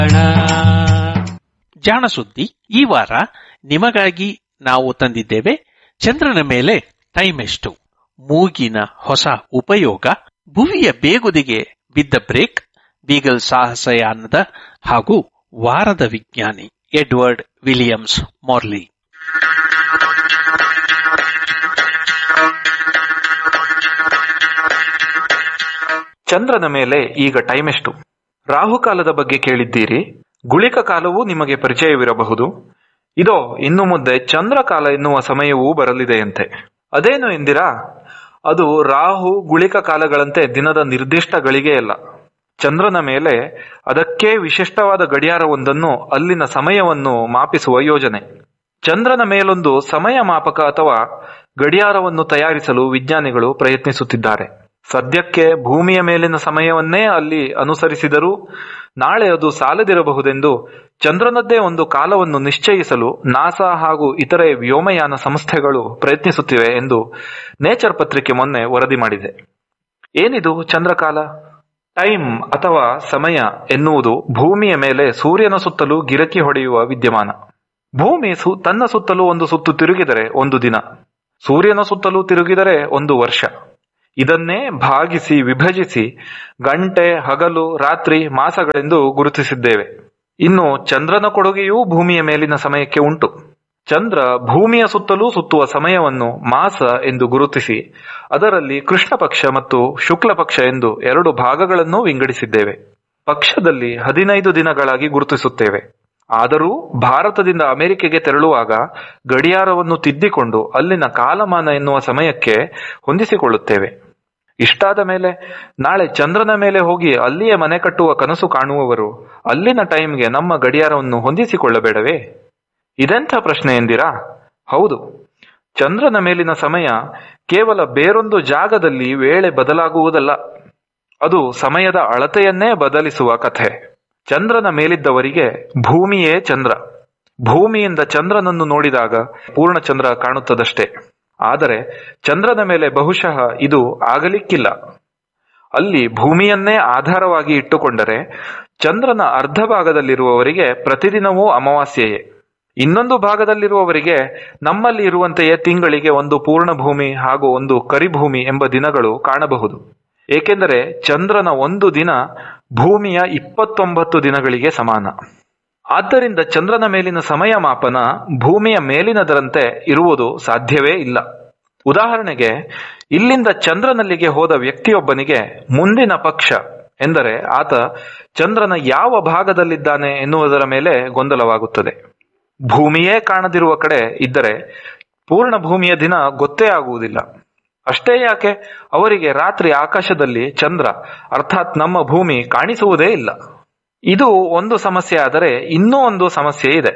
ಜಾಣ ಸುದ್ದಿ ಈ ವಾರ ನಿಮಗಾಗಿ ನಾವು ತಂದಿದ್ದೇವೆ ಚಂದ್ರನ ಮೇಲೆ ಟೈಮ್ ಎಷ್ಟು ಮೂಗಿನ ಹೊಸ ಉಪಯೋಗ ಭುವಿಯ ಬೇಗುದಿಗೆ ಬಿದ್ದ ಬ್ರೇಕ್ ಬೀಗಲ್ ಸಾಹಸಯಾನದ ಹಾಗೂ ವಾರದ ವಿಜ್ಞಾನಿ ಎಡ್ವರ್ಡ್ ವಿಲಿಯಮ್ಸ್ ಮಾರ್ಲಿ ಚಂದ್ರನ ಮೇಲೆ ಈಗ ಟೈಮ್ ಎಷ್ಟು ರಾಹುಕಾಲದ ಬಗ್ಗೆ ಕೇಳಿದ್ದೀರಿ ಗುಳಿಕ ಕಾಲವೂ ನಿಮಗೆ ಪರಿಚಯವಿರಬಹುದು ಇದೋ ಇನ್ನು ಮುಂದೆ ಚಂದ್ರಕಾಲ ಎನ್ನುವ ಸಮಯವೂ ಬರಲಿದೆಯಂತೆ ಅದೇನು ಎಂದಿರಾ ಅದು ರಾಹು ಗುಳಿಕ ಕಾಲಗಳಂತೆ ದಿನದ ನಿರ್ದಿಷ್ಟ ಗಳಿಗೆಯಲ್ಲ ಚಂದ್ರನ ಮೇಲೆ ಅದಕ್ಕೆ ವಿಶಿಷ್ಟವಾದ ಗಡಿಯಾರವೊಂದನ್ನು ಅಲ್ಲಿನ ಸಮಯವನ್ನು ಮಾಪಿಸುವ ಯೋಜನೆ ಚಂದ್ರನ ಮೇಲೊಂದು ಸಮಯ ಮಾಪಕ ಅಥವಾ ಗಡಿಯಾರವನ್ನು ತಯಾರಿಸಲು ವಿಜ್ಞಾನಿಗಳು ಪ್ರಯತ್ನಿಸುತ್ತಿದ್ದಾರೆ ಸದ್ಯಕ್ಕೆ ಭೂಮಿಯ ಮೇಲಿನ ಸಮಯವನ್ನೇ ಅಲ್ಲಿ ಅನುಸರಿಸಿದರೂ ನಾಳೆ ಅದು ಸಾಲದಿರಬಹುದೆಂದು ಚಂದ್ರನದ್ದೇ ಒಂದು ಕಾಲವನ್ನು ನಿಶ್ಚಯಿಸಲು ನಾಸಾ ಹಾಗೂ ಇತರೆ ವ್ಯೋಮಯಾನ ಸಂಸ್ಥೆಗಳು ಪ್ರಯತ್ನಿಸುತ್ತಿವೆ ಎಂದು ನೇಚರ್ ಪತ್ರಿಕೆ ಮೊನ್ನೆ ವರದಿ ಮಾಡಿದೆ ಏನಿದು ಚಂದ್ರಕಾಲ ಟೈಮ್ ಅಥವಾ ಸಮಯ ಎನ್ನುವುದು ಭೂಮಿಯ ಮೇಲೆ ಸೂರ್ಯನ ಸುತ್ತಲೂ ಗಿರಕಿ ಹೊಡೆಯುವ ವಿದ್ಯಮಾನ ಭೂಮಿ ಸು ತನ್ನ ಸುತ್ತಲೂ ಒಂದು ಸುತ್ತು ತಿರುಗಿದರೆ ಒಂದು ದಿನ ಸೂರ್ಯನ ಸುತ್ತಲೂ ತಿರುಗಿದರೆ ಒಂದು ವರ್ಷ ಇದನ್ನೇ ಭಾಗಿಸಿ ವಿಭಜಿಸಿ ಗಂಟೆ ಹಗಲು ರಾತ್ರಿ ಮಾಸಗಳೆಂದು ಗುರುತಿಸಿದ್ದೇವೆ ಇನ್ನು ಚಂದ್ರನ ಕೊಡುಗೆಯೂ ಭೂಮಿಯ ಮೇಲಿನ ಸಮಯಕ್ಕೆ ಉಂಟು ಚಂದ್ರ ಭೂಮಿಯ ಸುತ್ತಲೂ ಸುತ್ತುವ ಸಮಯವನ್ನು ಮಾಸ ಎಂದು ಗುರುತಿಸಿ ಅದರಲ್ಲಿ ಕೃಷ್ಣ ಪಕ್ಷ ಮತ್ತು ಶುಕ್ಲ ಪಕ್ಷ ಎಂದು ಎರಡು ಭಾಗಗಳನ್ನು ವಿಂಗಡಿಸಿದ್ದೇವೆ ಪಕ್ಷದಲ್ಲಿ ಹದಿನೈದು ದಿನಗಳಾಗಿ ಗುರುತಿಸುತ್ತೇವೆ ಆದರೂ ಭಾರತದಿಂದ ಅಮೆರಿಕೆಗೆ ತೆರಳುವಾಗ ಗಡಿಯಾರವನ್ನು ತಿದ್ದಿಕೊಂಡು ಅಲ್ಲಿನ ಕಾಲಮಾನ ಎನ್ನುವ ಸಮಯಕ್ಕೆ ಹೊಂದಿಸಿಕೊಳ್ಳುತ್ತೇವೆ ಇಷ್ಟಾದ ಮೇಲೆ ನಾಳೆ ಚಂದ್ರನ ಮೇಲೆ ಹೋಗಿ ಅಲ್ಲಿಯೇ ಮನೆ ಕಟ್ಟುವ ಕನಸು ಕಾಣುವವರು ಅಲ್ಲಿನ ಟೈಮ್ಗೆ ನಮ್ಮ ಗಡಿಯಾರವನ್ನು ಹೊಂದಿಸಿಕೊಳ್ಳಬೇಡವೇ ಇದೆಂಥ ಪ್ರಶ್ನೆ ಎಂದಿರಾ ಹೌದು ಚಂದ್ರನ ಮೇಲಿನ ಸಮಯ ಕೇವಲ ಬೇರೊಂದು ಜಾಗದಲ್ಲಿ ವೇಳೆ ಬದಲಾಗುವುದಲ್ಲ ಅದು ಸಮಯದ ಅಳತೆಯನ್ನೇ ಬದಲಿಸುವ ಕಥೆ ಚಂದ್ರನ ಮೇಲಿದ್ದವರಿಗೆ ಭೂಮಿಯೇ ಚಂದ್ರ ಭೂಮಿಯಿಂದ ಚಂದ್ರನನ್ನು ನೋಡಿದಾಗ ಪೂರ್ಣಚಂದ್ರ ಕಾಣುತ್ತದಷ್ಟೇ ಆದರೆ ಚಂದ್ರನ ಮೇಲೆ ಬಹುಶಃ ಇದು ಆಗಲಿಕ್ಕಿಲ್ಲ ಅಲ್ಲಿ ಭೂಮಿಯನ್ನೇ ಆಧಾರವಾಗಿ ಇಟ್ಟುಕೊಂಡರೆ ಚಂದ್ರನ ಅರ್ಧ ಭಾಗದಲ್ಲಿರುವವರಿಗೆ ಪ್ರತಿದಿನವೂ ಅಮಾವಾಸ್ಯೆಯೇ ಇನ್ನೊಂದು ಭಾಗದಲ್ಲಿರುವವರಿಗೆ ನಮ್ಮಲ್ಲಿ ಇರುವಂತೆಯೇ ತಿಂಗಳಿಗೆ ಒಂದು ಪೂರ್ಣ ಭೂಮಿ ಹಾಗೂ ಒಂದು ಕರಿಭೂಮಿ ಎಂಬ ದಿನಗಳು ಕಾಣಬಹುದು ಏಕೆಂದರೆ ಚಂದ್ರನ ಒಂದು ದಿನ ಭೂಮಿಯ ಇಪ್ಪತ್ತೊಂಬತ್ತು ದಿನಗಳಿಗೆ ಸಮಾನ ಆದ್ದರಿಂದ ಚಂದ್ರನ ಮೇಲಿನ ಸಮಯ ಮಾಪನ ಭೂಮಿಯ ಮೇಲಿನದರಂತೆ ಇರುವುದು ಸಾಧ್ಯವೇ ಇಲ್ಲ ಉದಾಹರಣೆಗೆ ಇಲ್ಲಿಂದ ಚಂದ್ರನಲ್ಲಿಗೆ ಹೋದ ವ್ಯಕ್ತಿಯೊಬ್ಬನಿಗೆ ಮುಂದಿನ ಪಕ್ಷ ಎಂದರೆ ಆತ ಚಂದ್ರನ ಯಾವ ಭಾಗದಲ್ಲಿದ್ದಾನೆ ಎನ್ನುವುದರ ಮೇಲೆ ಗೊಂದಲವಾಗುತ್ತದೆ ಭೂಮಿಯೇ ಕಾಣದಿರುವ ಕಡೆ ಇದ್ದರೆ ಪೂರ್ಣ ಭೂಮಿಯ ದಿನ ಗೊತ್ತೇ ಆಗುವುದಿಲ್ಲ ಅಷ್ಟೇ ಯಾಕೆ ಅವರಿಗೆ ರಾತ್ರಿ ಆಕಾಶದಲ್ಲಿ ಚಂದ್ರ ಅರ್ಥಾತ್ ನಮ್ಮ ಭೂಮಿ ಕಾಣಿಸುವುದೇ ಇಲ್ಲ ಇದು ಒಂದು ಸಮಸ್ಯೆ ಆದರೆ ಇನ್ನೂ ಒಂದು ಸಮಸ್ಯೆ ಇದೆ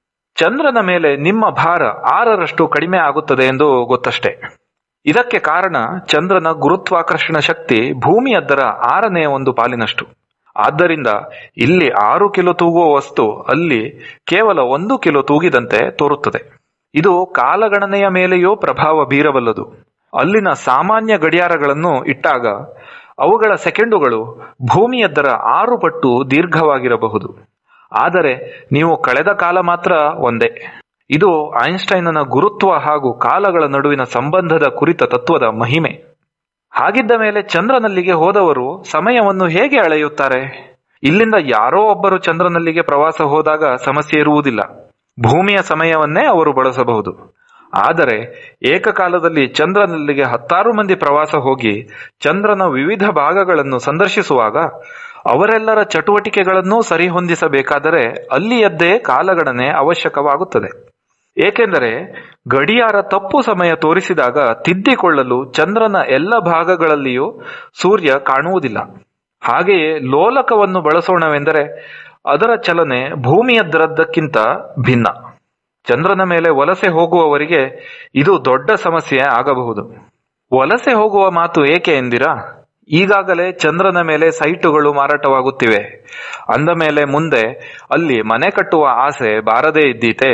ಚಂದ್ರನ ಮೇಲೆ ನಿಮ್ಮ ಭಾರ ಆರರಷ್ಟು ಕಡಿಮೆ ಆಗುತ್ತದೆ ಎಂದು ಗೊತ್ತಷ್ಟೇ ಇದಕ್ಕೆ ಕಾರಣ ಚಂದ್ರನ ಗುರುತ್ವಾಕರ್ಷಣ ಶಕ್ತಿ ಭೂಮಿಯದ್ದರ ಆರನೇ ಒಂದು ಪಾಲಿನಷ್ಟು ಆದ್ದರಿಂದ ಇಲ್ಲಿ ಆರು ಕಿಲೋ ತೂಗುವ ವಸ್ತು ಅಲ್ಲಿ ಕೇವಲ ಒಂದು ಕಿಲೋ ತೂಗಿದಂತೆ ತೋರುತ್ತದೆ ಇದು ಕಾಲಗಣನೆಯ ಮೇಲೆಯೂ ಪ್ರಭಾವ ಬೀರಬಲ್ಲದು ಅಲ್ಲಿನ ಸಾಮಾನ್ಯ ಗಡಿಯಾರಗಳನ್ನು ಇಟ್ಟಾಗ ಅವುಗಳ ಸೆಕೆಂಡುಗಳು ಭೂಮಿಯದ್ದರ ಆರು ಪಟ್ಟು ದೀರ್ಘವಾಗಿರಬಹುದು ಆದರೆ ನೀವು ಕಳೆದ ಕಾಲ ಮಾತ್ರ ಒಂದೇ ಇದು ಐನ್ಸ್ಟೈನನ ಗುರುತ್ವ ಹಾಗೂ ಕಾಲಗಳ ನಡುವಿನ ಸಂಬಂಧದ ಕುರಿತ ತತ್ವದ ಮಹಿಮೆ ಹಾಗಿದ್ದ ಮೇಲೆ ಚಂದ್ರನಲ್ಲಿಗೆ ಹೋದವರು ಸಮಯವನ್ನು ಹೇಗೆ ಅಳೆಯುತ್ತಾರೆ ಇಲ್ಲಿಂದ ಯಾರೋ ಒಬ್ಬರು ಚಂದ್ರನಲ್ಲಿಗೆ ಪ್ರವಾಸ ಹೋದಾಗ ಸಮಸ್ಯೆ ಇರುವುದಿಲ್ಲ ಭೂಮಿಯ ಸಮಯವನ್ನೇ ಅವರು ಬಳಸಬಹುದು ಆದರೆ ಏಕಕಾಲದಲ್ಲಿ ಚಂದ್ರನಲ್ಲಿಗೆ ಹತ್ತಾರು ಮಂದಿ ಪ್ರವಾಸ ಹೋಗಿ ಚಂದ್ರನ ವಿವಿಧ ಭಾಗಗಳನ್ನು ಸಂದರ್ಶಿಸುವಾಗ ಅವರೆಲ್ಲರ ಚಟುವಟಿಕೆಗಳನ್ನೂ ಸರಿಹೊಂದಿಸಬೇಕಾದರೆ ಅಲ್ಲಿಯದ್ದೇ ಕಾಲಗಣನೆ ಅವಶ್ಯಕವಾಗುತ್ತದೆ ಏಕೆಂದರೆ ಗಡಿಯಾರ ತಪ್ಪು ಸಮಯ ತೋರಿಸಿದಾಗ ತಿದ್ದಿಕೊಳ್ಳಲು ಚಂದ್ರನ ಎಲ್ಲ ಭಾಗಗಳಲ್ಲಿಯೂ ಸೂರ್ಯ ಕಾಣುವುದಿಲ್ಲ ಹಾಗೆಯೇ ಲೋಲಕವನ್ನು ಬಳಸೋಣವೆಂದರೆ ಅದರ ಚಲನೆ ಭೂಮಿಯದ್ದರದ್ದಕ್ಕಿಂತ ಭಿನ್ನ ಚಂದ್ರನ ಮೇಲೆ ವಲಸೆ ಹೋಗುವವರಿಗೆ ಇದು ದೊಡ್ಡ ಸಮಸ್ಯೆ ಆಗಬಹುದು ವಲಸೆ ಹೋಗುವ ಮಾತು ಏಕೆ ಎಂದಿರಾ ಈಗಾಗಲೇ ಚಂದ್ರನ ಮೇಲೆ ಸೈಟುಗಳು ಮಾರಾಟವಾಗುತ್ತಿವೆ ಅಂದ ಮೇಲೆ ಮುಂದೆ ಅಲ್ಲಿ ಮನೆ ಕಟ್ಟುವ ಆಸೆ ಬಾರದೇ ಇದ್ದೀತೆ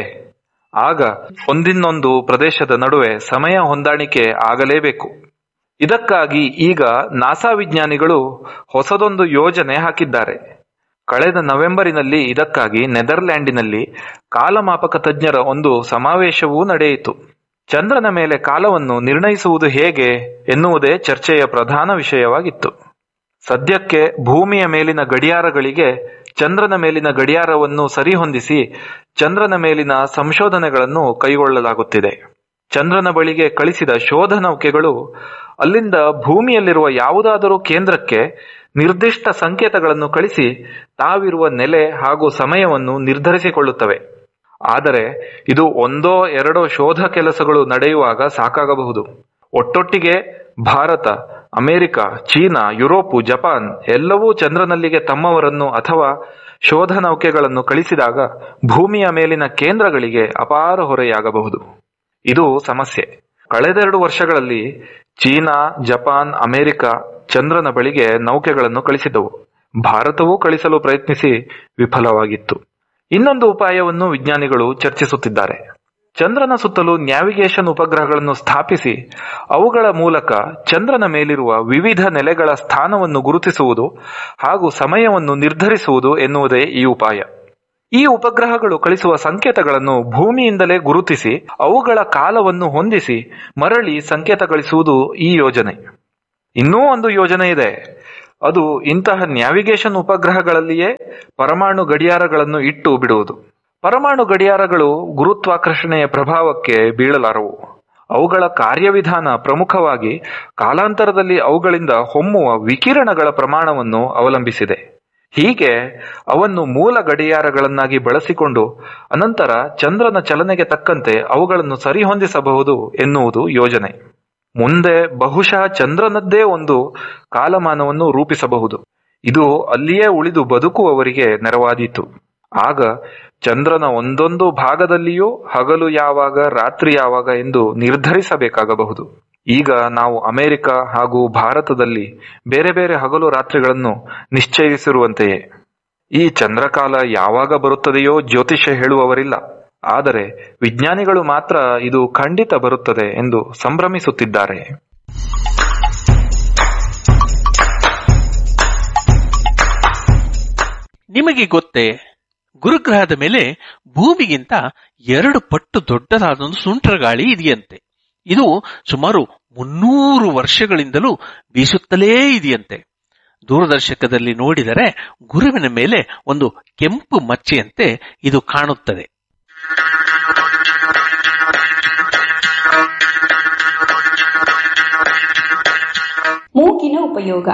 ಆಗ ಒಂದಿನ್ನೊಂದು ಪ್ರದೇಶದ ನಡುವೆ ಸಮಯ ಹೊಂದಾಣಿಕೆ ಆಗಲೇಬೇಕು ಇದಕ್ಕಾಗಿ ಈಗ ನಾಸಾ ವಿಜ್ಞಾನಿಗಳು ಹೊಸದೊಂದು ಯೋಜನೆ ಹಾಕಿದ್ದಾರೆ ಕಳೆದ ನವೆಂಬರಿನಲ್ಲಿ ಇದಕ್ಕಾಗಿ ನೆದರ್ಲ್ಯಾಂಡಿನಲ್ಲಿ ಕಾಲಮಾಪಕ ತಜ್ಞರ ಒಂದು ಸಮಾವೇಶವೂ ನಡೆಯಿತು ಚಂದ್ರನ ಮೇಲೆ ಕಾಲವನ್ನು ನಿರ್ಣಯಿಸುವುದು ಹೇಗೆ ಎನ್ನುವುದೇ ಚರ್ಚೆಯ ಪ್ರಧಾನ ವಿಷಯವಾಗಿತ್ತು ಸದ್ಯಕ್ಕೆ ಭೂಮಿಯ ಮೇಲಿನ ಗಡಿಯಾರಗಳಿಗೆ ಚಂದ್ರನ ಮೇಲಿನ ಗಡಿಯಾರವನ್ನು ಸರಿಹೊಂದಿಸಿ ಚಂದ್ರನ ಮೇಲಿನ ಸಂಶೋಧನೆಗಳನ್ನು ಕೈಗೊಳ್ಳಲಾಗುತ್ತಿದೆ ಚಂದ್ರನ ಬಳಿಗೆ ಕಳಿಸಿದ ಶೋಧ ನೌಕೆಗಳು ಅಲ್ಲಿಂದ ಭೂಮಿಯಲ್ಲಿರುವ ಯಾವುದಾದರೂ ಕೇಂದ್ರಕ್ಕೆ ನಿರ್ದಿಷ್ಟ ಸಂಕೇತಗಳನ್ನು ಕಳಿಸಿ ತಾವಿರುವ ನೆಲೆ ಹಾಗೂ ಸಮಯವನ್ನು ನಿರ್ಧರಿಸಿಕೊಳ್ಳುತ್ತವೆ ಆದರೆ ಇದು ಒಂದೋ ಎರಡೋ ಶೋಧ ಕೆಲಸಗಳು ನಡೆಯುವಾಗ ಸಾಕಾಗಬಹುದು ಒಟ್ಟೊಟ್ಟಿಗೆ Bharat America China Europe Japan ಎಲ್ಲವೂ ಚಂದ್ರನಲ್ಲಿಗೆ ತಮ್ಮವರನ್ನು ಅಥವಾ ಶೋಧ ನೌಕೆಗಳನ್ನು ಕಳಿಸಿದಾಗ ಭೂಮಿಯ ಮೇಲಿನ ಕೇಂದ್ರಗಳಿಗೆ ಅಪಾರ ಹೊರೆಯಾಗಬಹುದು ಇದು ಸಮಸ್ಯೆ ಕಳೆದೆರಡು ವರ್ಷಗಳಲ್ಲಿ ಚೀನಾ ಜಪಾನ್ ಅಮೆರಿಕ ಚಂದ್ರನ ಬಳಿಗೆ ನೌಕೆಗಳನ್ನು ಕಳಿಸಿದ್ದವು ಭಾರತವೂ ಕಳಿಸಲು ಪ್ರಯತ್ನಿಸಿ ವಿಫಲವಾಗಿತ್ತು ಇನ್ನೊಂದು ಉಪಾಯವನ್ನು ವಿಜ್ಞಾನಿಗಳು ಚರ್ಚಿಸುತ್ತಿದ್ದಾರೆ ಚಂದ್ರನ ಸುತ್ತಲೂ ನ್ಯಾವಿಗೇಷನ್ ಉಪಗ್ರಹಗಳನ್ನು ಸ್ಥಾಪಿಸಿ ಅವುಗಳ ಮೂಲಕ ಚಂದ್ರನ ಮೇಲಿರುವ ವಿವಿಧ ನೆಲೆಗಳ ಸ್ಥಾನವನ್ನು ಗುರುತಿಸುವುದು ಹಾಗೂ ಸಮಯವನ್ನು ನಿರ್ಧರಿಸುವುದು ಎನ್ನುವುದೇ ಈ ಉಪಾಯ ಈ ಉಪಗ್ರಹಗಳು ಕಳಿಸುವ ಸಂಕೇತಗಳನ್ನು ಭೂಮಿಯಿಂದಲೇ ಗುರುತಿಸಿ ಅವುಗಳ ಕಾಲವನ್ನು ಹೊಂದಿಸಿ ಮರಳಿ ಸಂಕೇತ ಗಳಿಸುವುದು ಈ ಯೋಜನೆ ಇನ್ನೂ ಒಂದು ಯೋಜನೆ ಇದೆ ಅದು ಇಂತಹ ನ್ಯಾವಿಗೇಷನ್ ಉಪಗ್ರಹಗಳಲ್ಲಿಯೇ ಪರಮಾಣು ಗಡಿಯಾರಗಳನ್ನು ಇಟ್ಟು ಬಿಡುವುದು ಪರಮಾಣು ಗಡಿಯಾರಗಳು ಗುರುತ್ವಾಕರ್ಷಣೆಯ ಪ್ರಭಾವಕ್ಕೆ ಬೀಳಲಾರವು ಅವುಗಳ ಕಾರ್ಯವಿಧಾನ ಪ್ರಮುಖವಾಗಿ ಕಾಲಾಂತರದಲ್ಲಿ ಅವುಗಳಿಂದ ಹೊಮ್ಮುವ ವಿಕಿರಣಗಳ ಪ್ರಮಾಣವನ್ನು ಅವಲಂಬಿಸಿದೆ ಹೀಗೆ ಅವನ್ನು ಮೂಲ ಗಡಿಯಾರಗಳನ್ನಾಗಿ ಬಳಸಿಕೊಂಡು ಅನಂತರ ಚಂದ್ರನ ಚಲನೆಗೆ ತಕ್ಕಂತೆ ಅವುಗಳನ್ನು ಸರಿಹೊಂದಿಸಬಹುದು ಎನ್ನುವುದು ಯೋಜನೆ ಮುಂದೆ ಬಹುಶಃ ಚಂದ್ರನದ್ದೇ ಒಂದು ಕಾಲಮಾನವನ್ನು ರೂಪಿಸಬಹುದು ಇದು ಅಲ್ಲಿಯೇ ಉಳಿದು ಬದುಕುವವರಿಗೆ ನೆರವಾದೀತು ಆಗ ಚಂದ್ರನ ಒಂದೊಂದು ಭಾಗದಲ್ಲಿಯೂ ಹಗಲು ಯಾವಾಗ ರಾತ್ರಿ ಯಾವಾಗ ಎಂದು ನಿರ್ಧರಿಸಬೇಕಾಗಬಹುದು ಈಗ ನಾವು ಅಮೆರಿಕ ಹಾಗೂ ಭಾರತದಲ್ಲಿ ಬೇರೆ ಬೇರೆ ಹಗಲು ರಾತ್ರಿಗಳನ್ನು ನಿಶ್ಚಯಿಸಿರುವಂತೆಯೇ ಈ ಚಂದ್ರಕಾಲ ಯಾವಾಗ ಬರುತ್ತದೆಯೋ ಜ್ಯೋತಿಷ್ಯ ಹೇಳುವವರಿಲ್ಲ ಆದರೆ ವಿಜ್ಞಾನಿಗಳು ಮಾತ್ರ ಇದು ಖಂಡಿತ ಬರುತ್ತದೆ ಎಂದು ಸಂಭ್ರಮಿಸುತ್ತಿದ್ದಾರೆ ನಿಮಗೆ ಗೊತ್ತೇ ಗುರುಗ್ರಹದ ಮೇಲೆ ಭೂಮಿಗಿಂತ ಎರಡು ಪಟ್ಟು ದೊಡ್ಡದಾದ ಒಂದು ಸುಂಟರಗಾಳಿ ಇದೆಯಂತೆ ಇದು ಸುಮಾರು ಮುನ್ನೂರು ವರ್ಷಗಳಿಂದಲೂ ಬೀಸುತ್ತಲೇ ಇದೆಯಂತೆ ದೂರದರ್ಶಕದಲ್ಲಿ ನೋಡಿದರೆ ಗುರುವಿನ ಮೇಲೆ ಒಂದು ಕೆಂಪು ಮಚ್ಚೆಯಂತೆ ಇದು ಕಾಣುತ್ತದೆ ಮೂಗಿನ ಉಪಯೋಗ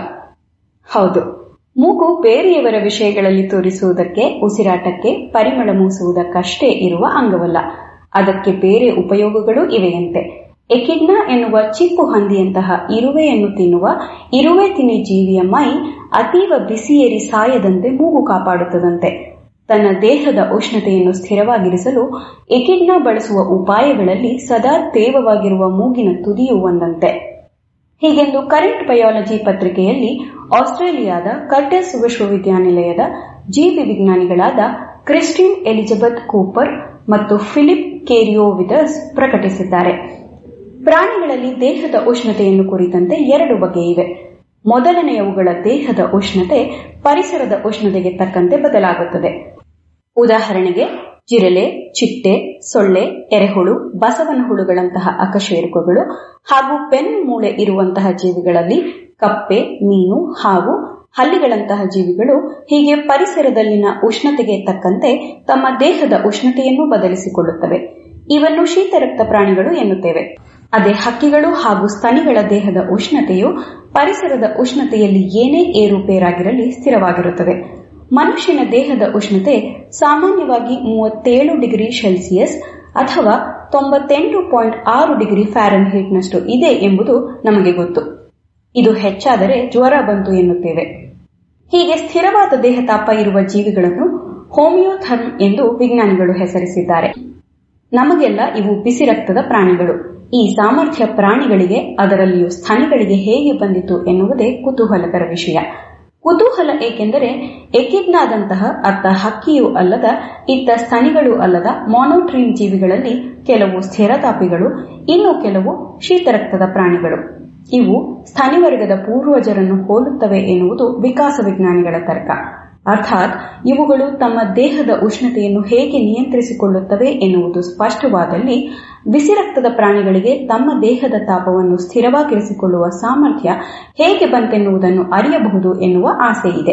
ಹೌದು ಮೂಗು ಬೇರೆಯವರ ವಿಷಯಗಳಲ್ಲಿ ತೋರಿಸುವುದಕ್ಕೆ ಉಸಿರಾಟಕ್ಕೆ ಪರಿಮಳ ಮೂಸುವುದಕ್ಕಷ್ಟೇ ಇರುವ ಅಂಗವಲ್ಲ ಅದಕ್ಕೆ ಬೇರೆ ಉಪಯೋಗಗಳೂ ಇವೆಯಂತೆ ಎಕಿಡ್ನಾ ಎನ್ನುವ ಚಿಪ್ಪು ಹಂದಿಯಂತಹ ಇರುವೆಯನ್ನು ತಿನ್ನುವ ಇರುವೆ ತಿನ್ನಿ ಜೀವಿಯ ಮೈ ಅತೀವ ಬಿಸಿಯೇರಿ ಸಾಯದಂತೆ ಮೂಗು ಕಾಪಾಡುತ್ತದಂತೆ ತನ್ನ ದೇಹದ ಉಷ್ಣತೆಯನ್ನು ಸ್ಥಿರವಾಗಿರಿಸಲು ಎಕಿಡ್ನಾ ಬಳಸುವ ಉಪಾಯಗಳಲ್ಲಿ ಸದಾ ತೇವವಾಗಿರುವ ಮೂಗಿನ ತುದಿಯು ಒಂದಂತೆ ಹೀಗೆಂದು ಕರೆಂಟ್ ಬಯಾಲಜಿ ಪತ್ರಿಕೆಯಲ್ಲಿ ಆಸ್ಟ್ರೇಲಿಯಾದ ಕರ್ಟೆಸ್ ವಿಶ್ವವಿದ್ಯಾನಿಲಯದ ಜೀವಿ ವಿಜ್ಞಾನಿಗಳಾದ ಕ್ರಿಸ್ಟಿನ್ ಎಲಿಜಬೆತ್ ಕೂಪರ್ ಮತ್ತು ಫಿಲಿಪ್ ಕೇರಿಯೋವಿದಸ್ ಪ್ರಕಟಿಸಿದ್ದಾರೆ ಪ್ರಾಣಿಗಳಲ್ಲಿ ದೇಹದ ಉಷ್ಣತೆಯನ್ನು ಕುರಿತಂತೆ ಎರಡು ಬಗೆ ಇವೆ ಮೊದಲನೆಯವುಗಳ ದೇಹದ ಉಷ್ಣತೆ ಪರಿಸರದ ಉಷ್ಣತೆಗೆ ತಕ್ಕಂತೆ ಬದಲಾಗುತ್ತದೆ ಉದಾಹರಣೆಗೆ ಜಿರಲೆ ಚಿಟ್ಟೆ ಸೊಳ್ಳೆ ಎರೆಹುಳು ಬಸವನ ಹುಳುಗಳಂತಹ ಅಕಶೇರುಕಗಳು ಹಾಗೂ ಪೆನ್ನು ಮೂಳೆ ಇರುವಂತಹ ಜೀವಿಗಳಲ್ಲಿ ಕಪ್ಪೆ ಮೀನು ಹಾಗೂ ಹಲ್ಲಿಗಳಂತಹ ಜೀವಿಗಳು ಹೀಗೆ ಪರಿಸರದಲ್ಲಿನ ಉಷ್ಣತೆಗೆ ತಕ್ಕಂತೆ ತಮ್ಮ ದೇಹದ ಉಷ್ಣತೆಯನ್ನು ಬದಲಿಸಿಕೊಳ್ಳುತ್ತವೆ ಇವನ್ನು ಶೀತರಕ್ತ ಪ್ರಾಣಿಗಳು ಎನ್ನುತ್ತೇವೆ ಅದೇ ಹಕ್ಕಿಗಳು ಹಾಗೂ ಸ್ತನಿಗಳ ದೇಹದ ಉಷ್ಣತೆಯು ಪರಿಸರದ ಉಷ್ಣತೆಯಲ್ಲಿ ಏನೇ ಏರುಪೇರಾಗಿರಲಿ ಸ್ಥಿರವಾಗಿರುತ್ತದೆ ಮನುಷ್ಯನ ದೇಹದ ಉಷ್ಣತೆ ಸಾಮಾನ್ಯವಾಗಿ ಮೂವತ್ತೇಳು ಡಿಗ್ರಿ ಸೆಲ್ಸಿಯಸ್ ಅಥವಾ ತೊಂಬತ್ತೆಂಟು ಪಾಯಿಂಟ್ ಆರು ಡಿಗ್ರಿ ಫ್ಯಾರನ್ಹೀಟ್ನಷ್ಟು ಇದೆ ಎಂಬುದು ನಮಗೆ ಗೊತ್ತು ಇದು ಹೆಚ್ಚಾದರೆ ಜ್ವರ ಬಂತು ಎನ್ನುತ್ತೇವೆ ಹೀಗೆ ಸ್ಥಿರವಾದ ದೇಹ ತಾಪ ಇರುವ ಜೀವಿಗಳನ್ನು ಹೋಮಿಯೋಥರ್ಮ್ ಎಂದು ವಿಜ್ಞಾನಿಗಳು ಹೆಸರಿಸಿದ್ದಾರೆ ನಮಗೆಲ್ಲ ಇವು ಬಿಸಿ ರಕ್ತದ ಪ್ರಾಣಿಗಳು ಈ ಸಾಮರ್ಥ್ಯ ಪ್ರಾಣಿಗಳಿಗೆ ಅದರಲ್ಲಿಯೂ ಸ್ತನಿಗಳಿಗೆ ಹೇಗೆ ಬಂದಿತು ಎನ್ನುವುದೇ ಕುತೂಹಲಕರ ವಿಷಯ ಕುತೂಹಲ ಏಕೆಂದರೆ ಎಕಿಡ್ನಾದಂತಹ ಅತ್ತ ಹಕ್ಕಿಯೂ ಅಲ್ಲದ ಇತ್ತ ಸ್ತನಿಗಳೂ ಅಲ್ಲದ ಮಾನೋಟ್ರೀನ್ ಜೀವಿಗಳಲ್ಲಿ ಕೆಲವು ಸ್ಥಿರತಾಪಿಗಳು ಇನ್ನು ಕೆಲವು ಶೀತರಕ್ತದ ಪ್ರಾಣಿಗಳು ಇವು ಸ್ತನಿವರ್ಗದ ಪೂರ್ವಜರನ್ನು ಹೋಲುತ್ತವೆ ಎನ್ನುವುದು ವಿಕಾಸ ವಿಜ್ಞಾನಿಗಳ ತರ್ಕ ಅರ್ಥಾತ್ ಇವುಗಳು ತಮ್ಮ ದೇಹದ ಉಷ್ಣತೆಯನ್ನು ಹೇಗೆ ನಿಯಂತ್ರಿಸಿಕೊಳ್ಳುತ್ತವೆ ಎನ್ನುವುದು ಸ್ಪಷ್ಟವಾದಲ್ಲಿ ಬಿಸಿರಕ್ತದ ಪ್ರಾಣಿಗಳಿಗೆ ತಮ್ಮ ದೇಹದ ತಾಪವನ್ನು ಸ್ಥಿರವಾಗಿರಿಸಿಕೊಳ್ಳುವ ಸಾಮರ್ಥ್ಯ ಹೇಗೆ ಬಂತೆನ್ನುವುದನ್ನು ಅರಿಯಬಹುದು ಎನ್ನುವ ಆಸೆ ಇದೆ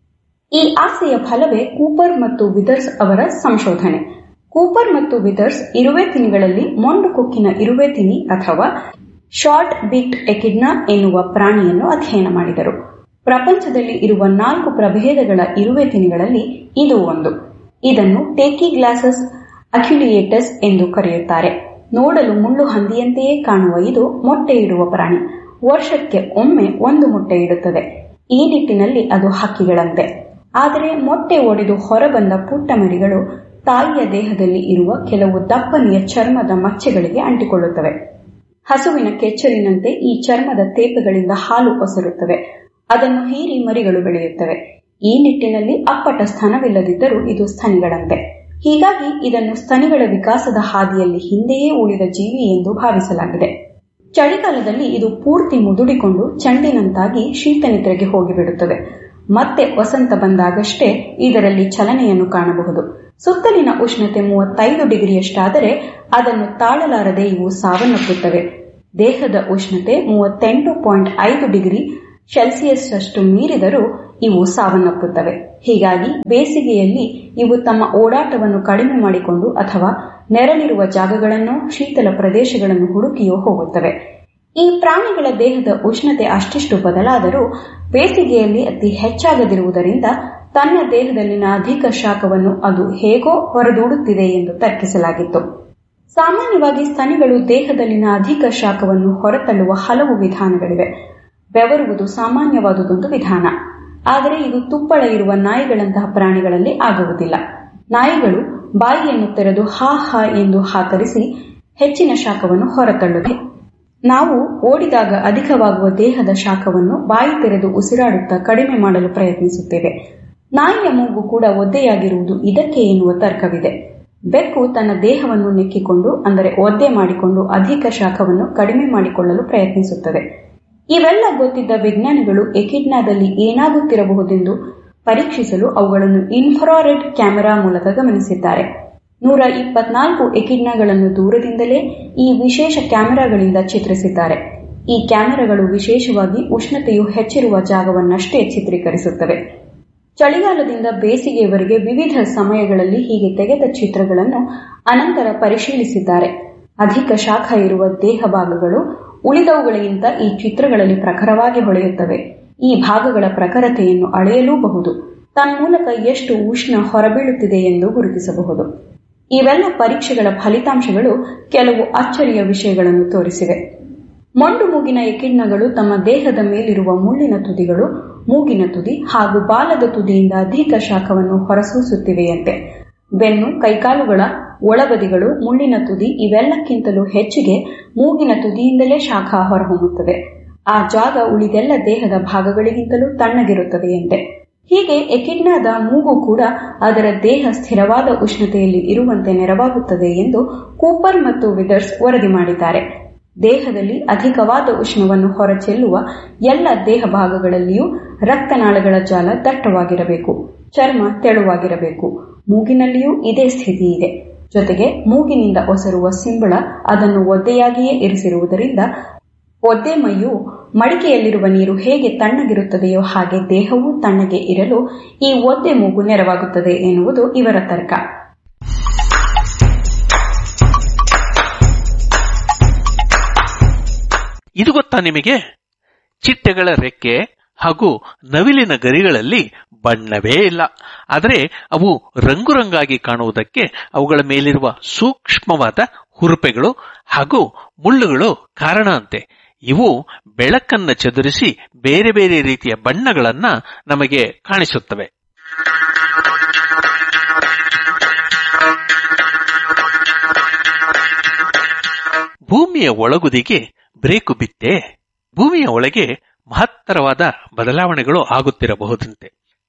ಈ ಆಸೆಯ ಫಲವೇ ಕೂಪರ್ ಮತ್ತು ವಿದರ್ಸ್ ಅವರ ಸಂಶೋಧನೆ ಕೂಪರ್ ಮತ್ತು ವಿದರ್ಸ್ ಇರುವೆ ತಿನಿಗಳಲ್ಲಿ ಮೊಂಡು ಕೊಕ್ಕಿನ ಇರುವೆ ತಿನಿ ಅಥವಾ ಶಾರ್ಟ್ ಬಿಕ್ಡ್ ಎಕಿಡ್ನಾ ಎನ್ನುವ ಪ್ರಾಣಿಯನ್ನು ಅಧ್ಯಯನ ಮಾಡಿದರು ಪ್ರಪಂಚದಲ್ಲಿ ಇರುವ ನಾಲ್ಕು ಪ್ರಭೇದಗಳ ಇರುವೆ ತಿನಿಗಳಲ್ಲಿ ಇದು ಒಂದು ಇದನ್ನು ಟೇಕಿ ಗ್ಲಾಸಸ್ ಅಕ್ಯುಲಿಯೇಟಸ್ ಎಂದು ಕರೆಯುತ್ತಾರೆ ನೋಡಲು ಮುಳ್ಳು ಹಂದಿಯಂತೆಯೇ ಕಾಣುವ ಇದು ಮೊಟ್ಟೆ ಇಡುವ ಪ್ರಾಣಿ ವರ್ಷಕ್ಕೆ ಒಮ್ಮೆ ಒಂದು ಮೊಟ್ಟೆ ಇಡುತ್ತದೆ ಈ ನಿಟ್ಟಿನಲ್ಲಿ ಅದು ಹಕ್ಕಿಗಳಂತೆ ಆದರೆ ಮೊಟ್ಟೆ ಒಡೆದು ಹೊರಬಂದ ಪುಟ್ಟ ಮರಿಗಳು ತಾಯಿಯ ದೇಹದಲ್ಲಿ ಇರುವ ಕೆಲವು ದಪ್ಪನೆಯ ಚರ್ಮದ ಮಚ್ಚೆಗಳಿಗೆ ಅಂಟಿಕೊಳ್ಳುತ್ತವೆ ಹಸುವಿನ ಕೆಚ್ಚಲಿನಂತೆ ಈ ಚರ್ಮದ ತೇಪೆಗಳಿಂದ ಹಾಲು ಒಸರುತ್ತವೆ ಅದನ್ನು ಹೀರಿ ಮರಿಗಳು ಬೆಳೆಯುತ್ತವೆ ಈ ನಿಟ್ಟಿನಲ್ಲಿ ಅಪ್ಪಟ ಸ್ತನವಿಲ್ಲದಿದ್ದರೂ ಇದು ಸ್ತನಿಗಳಂತೆ ಹೀಗಾಗಿ ಇದನ್ನು ಸ್ತನಿಗಳ ವಿಕಾಸದ ಹಾದಿಯಲ್ಲಿ ಹಿಂದೆಯೇ ಉಳಿದ ಜೀವಿ ಎಂದು ಭಾವಿಸಲಾಗಿದೆ ಚಳಿಗಾಲದಲ್ಲಿ ಇದು ಪೂರ್ತಿ ಮುದುಡಿಕೊಂಡು ಚಂಡಿನಂತಾಗಿ ಶೀತನಿದ್ರೆಗೆ ಹೋಗಿಬಿಡುತ್ತದೆ ಮತ್ತೆ ವಸಂತ ಬಂದಾಗಷ್ಟೇ ಇದರಲ್ಲಿ ಚಲನೆಯನ್ನು ಕಾಣಬಹುದು ಸುತ್ತಲಿನ ಉಷ್ಣತೆ ಮೂವತ್ತೈದು ಡಿಗ್ರಿಯಷ್ಟಾದರೆ ಅದನ್ನು ತಾಳಲಾರದೆ ಇವು ಸಾವನ್ನಪ್ಪುತ್ತವೆ ದೇಹದ ಉಷ್ಣತೆ ಮೂವತ್ತೆಂಟು ಪಾಯಿಂಟ್ ಐದು ಡಿಗ್ರಿ ಸೆಲ್ಸಿಯಸ್ ಅಷ್ಟು ಮೀರಿದರೂ ಇವು ಸಾವನ್ನಪ್ಪುತ್ತವೆ ಹೀಗಾಗಿ ಬೇಸಿಗೆಯಲ್ಲಿ ಇವು ತಮ್ಮ ಓಡಾಟವನ್ನು ಕಡಿಮೆ ಮಾಡಿಕೊಂಡು ಅಥವಾ ನೆರಳಿರುವ ಜಾಗಗಳನ್ನು ಶೀತಲ ಪ್ರದೇಶಗಳನ್ನು ಹುಡುಕಿಯೋ ಹೋಗುತ್ತವೆ ಈ ಪ್ರಾಣಿಗಳ ದೇಹದ ಉಷ್ಣತೆ ಅಷ್ಟಿಷ್ಟು ಬದಲಾದರೂ ಬೇಸಿಗೆಯಲ್ಲಿ ಅತಿ ಹೆಚ್ಚಾಗದಿರುವುದರಿಂದ ತನ್ನ ದೇಹದಲ್ಲಿನ ಅಧಿಕ ಶಾಖವನ್ನು ಅದು ಹೇಗೋ ಹೊರದೂಡುತ್ತಿದೆ ಎಂದು ತರ್ಕಿಸಲಾಗಿತ್ತು ಸಾಮಾನ್ಯವಾಗಿ ಸ್ತನಿಗಳು ದೇಹದಲ್ಲಿನ ಅಧಿಕ ಶಾಖವನ್ನು ಹೊರತಳ್ಳುವ ಹಲವು ವಿಧಾನಗಳಿವೆ ಬೆವರುವುದು ಸಾಮಾನ್ಯವಾದುದೊಂದು ವಿಧಾನ ಆದರೆ ಇದು ತುಪ್ಪಳ ಇರುವ ನಾಯಿಗಳಂತಹ ಪ್ರಾಣಿಗಳಲ್ಲಿ ಆಗುವುದಿಲ್ಲ ನಾಯಿಗಳು ಬಾಯಿಯನ್ನು ತೆರೆದು ಹಾ ಹಾ ಎಂದು ಹಾತರಿಸಿ ಹೆಚ್ಚಿನ ಶಾಖವನ್ನು ಹೊರತಳ್ಳುತ್ತೆ ನಾವು ಓಡಿದಾಗ ಅಧಿಕವಾಗುವ ದೇಹದ ಶಾಖವನ್ನು ಬಾಯಿ ತೆರೆದು ಉಸಿರಾಡುತ್ತಾ ಕಡಿಮೆ ಮಾಡಲು ಪ್ರಯತ್ನಿಸುತ್ತೇವೆ ನಾಯಿಯ ಮೂಗು ಕೂಡ ಒದ್ದೆಯಾಗಿರುವುದು ಇದಕ್ಕೆ ಎನ್ನುವ ತರ್ಕವಿದೆ ಬೆಕ್ಕು ತನ್ನ ದೇಹವನ್ನು ನೆಕ್ಕಿಕೊಂಡು ಅಂದರೆ ಒದ್ದೆ ಮಾಡಿಕೊಂಡು ಅಧಿಕ ಶಾಖವನ್ನು ಕಡಿಮೆ ಮಾಡಿಕೊಳ್ಳಲು ಪ್ರಯತ್ನಿಸುತ್ತದೆ ಇವೆಲ್ಲ ಗೊತ್ತಿದ್ದ ವಿಜ್ಞಾನಿಗಳು ಎಕಿಡ್ನಾದಲ್ಲಿ ಏನಾಗುತ್ತಿರಬಹುದೆಂದು ಪರೀಕ್ಷಿಸಲು ಅವುಗಳನ್ನು ಇನ್ಫ್ರಾರೆಡ್ ಕ್ಯಾಮೆರಾ ಮೂಲಕ ಗಮನಿಸಿದ್ದಾರೆ ನೂರ ಇಪ್ಪತ್ನಾಲ್ಕು ಎಕಿಡ್ನಾಗಳನ್ನು ದೂರದಿಂದಲೇ ಈ ವಿಶೇಷ ಕ್ಯಾಮೆರಾಗಳಿಂದ ಚಿತ್ರಿಸಿದ್ದಾರೆ ಈ ಕ್ಯಾಮೆರಾಗಳು ವಿಶೇಷವಾಗಿ ಉಷ್ಣತೆಯು ಹೆಚ್ಚಿರುವ ಜಾಗವನ್ನಷ್ಟೇ ಚಿತ್ರೀಕರಿಸುತ್ತವೆ ಚಳಿಗಾಲದಿಂದ ಬೇಸಿಗೆಯವರೆಗೆ ವಿವಿಧ ಸಮಯಗಳಲ್ಲಿ ಹೀಗೆ ತೆಗೆದ ಚಿತ್ರಗಳನ್ನು ಅನಂತರ ಪರಿಶೀಲಿಸಿದ್ದಾರೆ ಅಧಿಕ ಶಾಖ ಇರುವ ದೇಹ ಭಾಗಗಳು ಉಳಿದವುಗಳಿಗಿಂತ ಈ ಚಿತ್ರಗಳಲ್ಲಿ ಪ್ರಖರವಾಗಿ ಹೊಳೆಯುತ್ತವೆ ಈ ಭಾಗಗಳ ಪ್ರಖರತೆಯನ್ನು ಅಳೆಯಲೂಬಹುದು ತನ್ಮೂಲಕ ಎಷ್ಟು ಉಷ್ಣ ಹೊರಬೀಳುತ್ತಿದೆ ಎಂದು ಗುರುತಿಸಬಹುದು ಇವೆಲ್ಲ ಪರೀಕ್ಷೆಗಳ ಫಲಿತಾಂಶಗಳು ಕೆಲವು ಅಚ್ಚರಿಯ ವಿಷಯಗಳನ್ನು ತೋರಿಸಿವೆ ಮೊಂಡು ಮೂಗಿನ ಎಕಿಡ್ನಗಳು ತಮ್ಮ ದೇಹದ ಮೇಲಿರುವ ಮುಳ್ಳಿನ ತುದಿಗಳು ಮೂಗಿನ ತುದಿ ಹಾಗೂ ಬಾಲದ ತುದಿಯಿಂದ ಅಧಿಕ ಶಾಖವನ್ನು ಹೊರಸೂಸುತ್ತಿವೆಯಂತೆ ಬೆನ್ನು ಕೈಕಾಲುಗಳ ಒಳಬದಿಗಳು ಮುಳ್ಳಿನ ತುದಿ ಇವೆಲ್ಲಕ್ಕಿಂತಲೂ ಹೆಚ್ಚಿಗೆ ಮೂಗಿನ ತುದಿಯಿಂದಲೇ ಶಾಖ ಹೊರಹೊಮ್ಮುತ್ತದೆ ಆ ಜಾಗ ಉಳಿದೆಲ್ಲ ದೇಹದ ಭಾಗಗಳಿಗಿಂತಲೂ ತಣ್ಣಗಿರುತ್ತದೆಯಂತೆ ಹೀಗೆ ಎಕಿಡ್ನಾದ ಮೂಗು ಕೂಡ ಅದರ ದೇಹ ಸ್ಥಿರವಾದ ಉಷ್ಣತೆಯಲ್ಲಿ ಇರುವಂತೆ ನೆರವಾಗುತ್ತದೆ ಎಂದು ಕೂಪರ್ ಮತ್ತು ವಿದರ್ಸ್ ವರದಿ ಮಾಡಿದ್ದಾರೆ ದೇಹದಲ್ಲಿ ಅಧಿಕವಾದ ಉಷ್ಣವನ್ನು ಹೊರಚೆಲ್ಲುವ ಎಲ್ಲ ದೇಹ ಭಾಗಗಳಲ್ಲಿಯೂ ರಕ್ತನಾಳಗಳ ಜಾಲ ದಟ್ಟವಾಗಿರಬೇಕು ಚರ್ಮ ತೆಳುವಾಗಿರಬೇಕು ಮೂಗಿನಲ್ಲಿಯೂ ಇದೇ ಸ್ಥಿತಿ ಇದೆ ಜೊತೆಗೆ ಮೂಗಿನಿಂದ ಒಸರುವ ಸಿಂಬಳ ಅದನ್ನು ಒದ್ದೆಯಾಗಿಯೇ ಇರಿಸಿರುವುದರಿಂದ ಒದ್ದೆ ಮೈಯು ಮಡಿಕೆಯಲ್ಲಿರುವ ನೀರು ಹೇಗೆ ತಣ್ಣಗಿರುತ್ತದೆಯೋ ಹಾಗೆ ದೇಹವೂ ತಣ್ಣಗೆ ಇರಲು ಈ ಒದ್ದೆ ಮೂಗು ನೆರವಾಗುತ್ತದೆ ಎನ್ನುವುದು ಇವರ ತರ್ಕ ಇದು ಗೊತ್ತಾ ನಿಮಗೆ ಚಿಟ್ಟೆಗಳ ರೆಕ್ಕೆ ಹಾಗೂ ನವಿಲಿನ ಗರಿಗಳಲ್ಲಿ ಬಣ್ಣವೇ ಇಲ್ಲ ಆದರೆ ಅವು ರಂಗುರಂಗಾಗಿ ಕಾಣುವುದಕ್ಕೆ ಅವುಗಳ ಮೇಲಿರುವ ಸೂಕ್ಷ್ಮವಾದ ಹುರುಪೆಗಳು ಹಾಗೂ ಮುಳ್ಳುಗಳು ಕಾರಣ ಅಂತೆ ಇವು ಬೆಳಕನ್ನ ಚದುರಿಸಿ ಬೇರೆ ಬೇರೆ ರೀತಿಯ ಬಣ್ಣಗಳನ್ನ ನಮಗೆ ಕಾಣಿಸುತ್ತವೆ ಭೂಮಿಯ ಒಳಗುದಿಗೆ ಬ್ರೇಕು ಬಿತ್ತೆ ಭೂಮಿಯ ಒಳಗೆ ಮಹತ್ತರವಾದ ಬದಲಾವಣೆಗಳು ಆಗುತ್ತಿರಬಹುದಂತೆ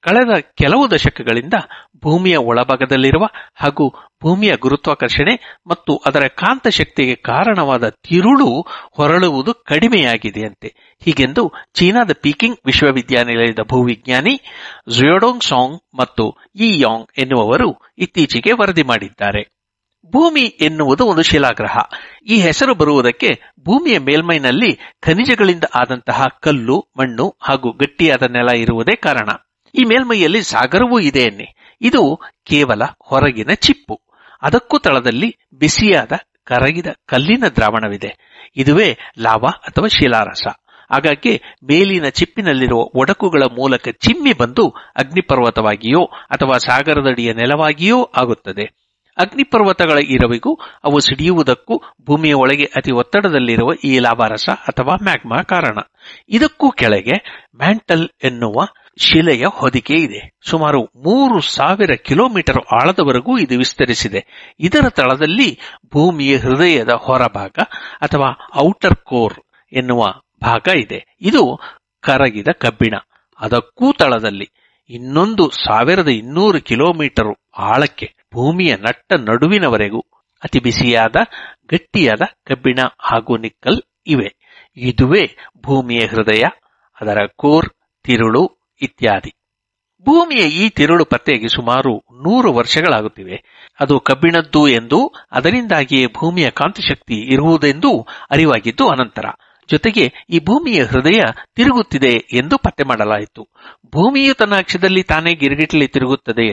ಕಳೆದ ಕೆಲವು ದಶಕಗಳಿಂದ ಭೂಮಿಯ ಒಳಭಾಗದಲ್ಲಿರುವ ಹಾಗೂ ಭೂಮಿಯ ಗುರುತ್ವಾಕರ್ಷಣೆ ಮತ್ತು ಅದರ ಕಾಂತಶಕ್ತಿಗೆ ಕಾರಣವಾದ ತಿರುಳು ಹೊರಳುವುದು ಕಡಿಮೆಯಾಗಿದೆಯಂತೆ ಹೀಗೆಂದು ಚೀನಾದ ಪೀಕಿಂಗ್ ವಿಶ್ವವಿದ್ಯಾನಿಲಯದ ಭೂವಿಜ್ಞಾನಿ ಝಿಯೋಡೋಂಗ್ ಸಾಂಗ್ ಮತ್ತು ಈ ಯಾಂಗ್ ಎನ್ನುವವರು ಇತ್ತೀಚೆಗೆ ವರದಿ ಮಾಡಿದ್ದಾರೆ ಭೂಮಿ ಎನ್ನುವುದು ಒಂದು ಶಿಲಾಗ್ರಹ ಈ ಹೆಸರು ಬರುವುದಕ್ಕೆ ಭೂಮಿಯ ಮೇಲ್ಮೈನಲ್ಲಿ ಖನಿಜಗಳಿಂದ ಆದಂತಹ ಕಲ್ಲು ಮಣ್ಣು ಹಾಗೂ ಗಟ್ಟಿಯಾದ ನೆಲ ಇರುವುದೇ ಕಾರಣ ಈ ಮೇಲ್ಮೈಯಲ್ಲಿ ಸಾಗರವೂ ಇದೆ ಎನ್ನಿ ಇದು ಕೇವಲ ಹೊರಗಿನ ಚಿಪ್ಪು ಅದಕ್ಕೂ ತಳದಲ್ಲಿ ಬಿಸಿಯಾದ ಕರಗಿದ ಕಲ್ಲಿನ ದ್ರಾವಣವಿದೆ ಇದುವೇ ಲಾವಾ ಅಥವಾ ಶಿಲಾರಸ ಹಾಗಾಗಿ ಮೇಲಿನ ಚಿಪ್ಪಿನಲ್ಲಿರುವ ಒಡಕುಗಳ ಮೂಲಕ ಚಿಮ್ಮಿ ಬಂದು ಅಗ್ನಿಪರ್ವತವಾಗಿಯೋ ಅಥವಾ ಸಾಗರದಡಿಯ ನೆಲವಾಗಿಯೋ ಆಗುತ್ತದೆ ಅಗ್ನಿಪರ್ವತಗಳ ಇರವಿಗೂ ಅವು ಸಿಡಿಯುವುದಕ್ಕೂ ಭೂಮಿಯ ಒಳಗೆ ಅತಿ ಒತ್ತಡದಲ್ಲಿರುವ ಈ ಲಾವಾರಸ ಅಥವಾ ಮ್ಯಾಗ್ಮಾ ಕಾರಣ ಇದಕ್ಕೂ ಕೆಳಗೆ ಮ್ಯಾಂಟಲ್ ಎನ್ನುವ ಶಿಲೆಯ ಹೊದಿಕೆ ಇದೆ ಸುಮಾರು ಮೂರು ಸಾವಿರ ಕಿಲೋಮೀಟರ್ ಆಳದವರೆಗೂ ಇದು ವಿಸ್ತರಿಸಿದೆ ಇದರ ತಳದಲ್ಲಿ ಭೂಮಿಯ ಹೃದಯದ ಹೊರಭಾಗ ಅಥವಾ ಔಟರ್ ಕೋರ್ ಎನ್ನುವ ಭಾಗ ಇದೆ ಇದು ಕರಗಿದ ಕಬ್ಬಿಣ ಅದಕ್ಕೂ ತಳದಲ್ಲಿ ಇನ್ನೊಂದು ಸಾವಿರದ ಇನ್ನೂರು ಕಿಲೋಮೀಟರ್ ಆಳಕ್ಕೆ ಭೂಮಿಯ ನಟ್ಟ ನಡುವಿನವರೆಗೂ ಅತಿ ಬಿಸಿಯಾದ ಗಟ್ಟಿಯಾದ ಕಬ್ಬಿಣ ಹಾಗೂ ನಿಕ್ಕಲ್ ಇವೆ ಇದುವೇ ಭೂಮಿಯ ಹೃದಯ ಅದರ ಕೋರ್ ತಿರುಳು ಇತ್ಯಾದಿ ಭೂಮಿಯ ಈ ತಿರುಳು ಪತ್ತೆಗೆ ಸುಮಾರು ನೂರು ವರ್ಷಗಳಾಗುತ್ತಿವೆ ಅದು ಕಬ್ಬಿಣದ್ದು ಎಂದು ಅದರಿಂದಾಗಿಯೇ ಭೂಮಿಯ ಕಾಂತಿಶಕ್ತಿ ಇರುವುದೆಂದೂ ಅರಿವಾಗಿದ್ದು ಅನಂತರ ಜೊತೆಗೆ ಈ ಭೂಮಿಯ ಹೃದಯ ತಿರುಗುತ್ತಿದೆ ಎಂದು ಪತ್ತೆ ಮಾಡಲಾಯಿತು ಭೂಮಿಯು ತನ್ನ ಅಕ್ಷದಲ್ಲಿ ತಾನೇ ಗಿರಿಗಿಟ್ಲಿ ತಿರುಗುತ್ತದೆ